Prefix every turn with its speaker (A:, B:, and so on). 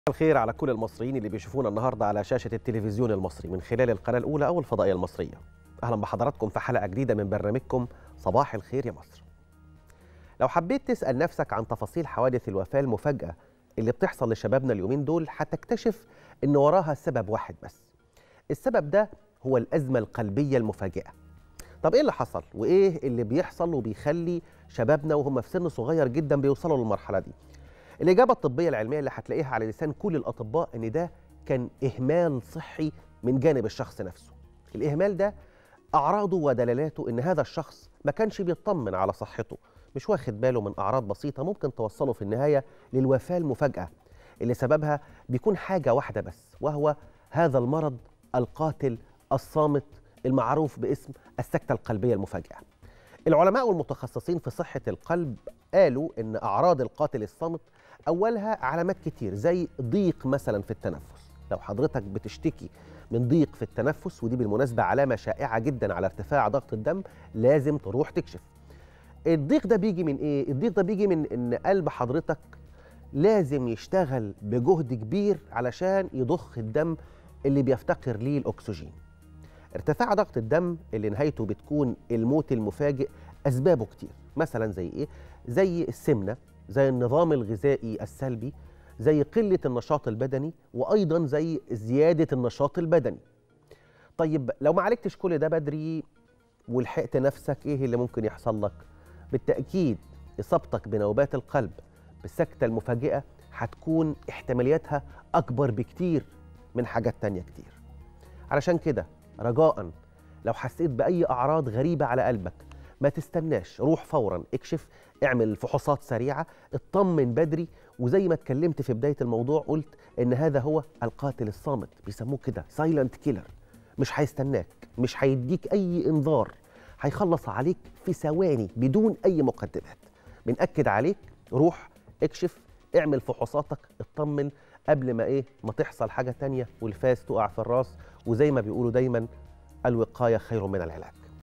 A: الخير على كل المصريين اللي بيشوفونا النهارده على شاشه التلفزيون المصري من خلال القناه الاولى او الفضائيه المصريه. اهلا بحضراتكم في حلقه جديده من برنامجكم صباح الخير يا مصر. لو حبيت تسال نفسك عن تفاصيل حوادث الوفاه المفاجاه اللي بتحصل لشبابنا اليومين دول هتكتشف ان وراها سبب واحد بس. السبب ده هو الازمه القلبيه المفاجئه. طب ايه اللي حصل وايه اللي بيحصل وبيخلي شبابنا وهم في سن صغير جدا بيوصلوا للمرحله دي؟ الإجابة الطبية العلمية اللي هتلاقيها على لسان كل الأطباء إن ده كان إهمال صحي من جانب الشخص نفسه. الإهمال ده أعراضه ودلالاته إن هذا الشخص ما كانش بيطمن على صحته، مش واخد باله من أعراض بسيطة ممكن توصله في النهاية للوفاة المفاجئة اللي سببها بيكون حاجة واحدة بس وهو هذا المرض القاتل الصامت المعروف باسم السكتة القلبية المفاجئة. العلماء والمتخصصين في صحة القلب قالوا إن أعراض القاتل الصامت أولها علامات كتير زي ضيق مثلا في التنفس لو حضرتك بتشتكي من ضيق في التنفس ودي بالمناسبة علامة شائعة جدا على ارتفاع ضغط الدم لازم تروح تكشف الضيق ده بيجي من إيه؟ الضيق ده بيجي من إن قلب حضرتك لازم يشتغل بجهد كبير علشان يضخ الدم اللي بيفتقر ليه الأكسجين ارتفاع ضغط الدم اللي نهايته بتكون الموت المفاجئ أسبابه كتير مثلا زي إيه؟ زي السمنة زي النظام الغذائي السلبي زي قلة النشاط البدني وأيضا زي زيادة النشاط البدني طيب لو ما عالجتش كل ده بدري ولحقت نفسك إيه اللي ممكن يحصل لك بالتأكيد إصابتك بنوبات القلب بالسكتة المفاجئة هتكون احتمالياتها أكبر بكتير من حاجات تانية كتير علشان كده رجاء لو حسيت بأي أعراض غريبة على قلبك ما تستناش روح فورا اكشف اعمل فحوصات سريعة اطمن بدري وزي ما اتكلمت في بداية الموضوع قلت ان هذا هو القاتل الصامت بيسموه كده سايلنت كيلر مش هيستناك مش هيديك اي انذار هيخلص عليك في ثواني بدون اي مقدمات بنأكد عليك روح اكشف اعمل فحوصاتك اطمن قبل ما ايه ما تحصل حاجة تانية والفاس تقع في الراس وزي ما بيقولوا دايما الوقاية خير من العلاج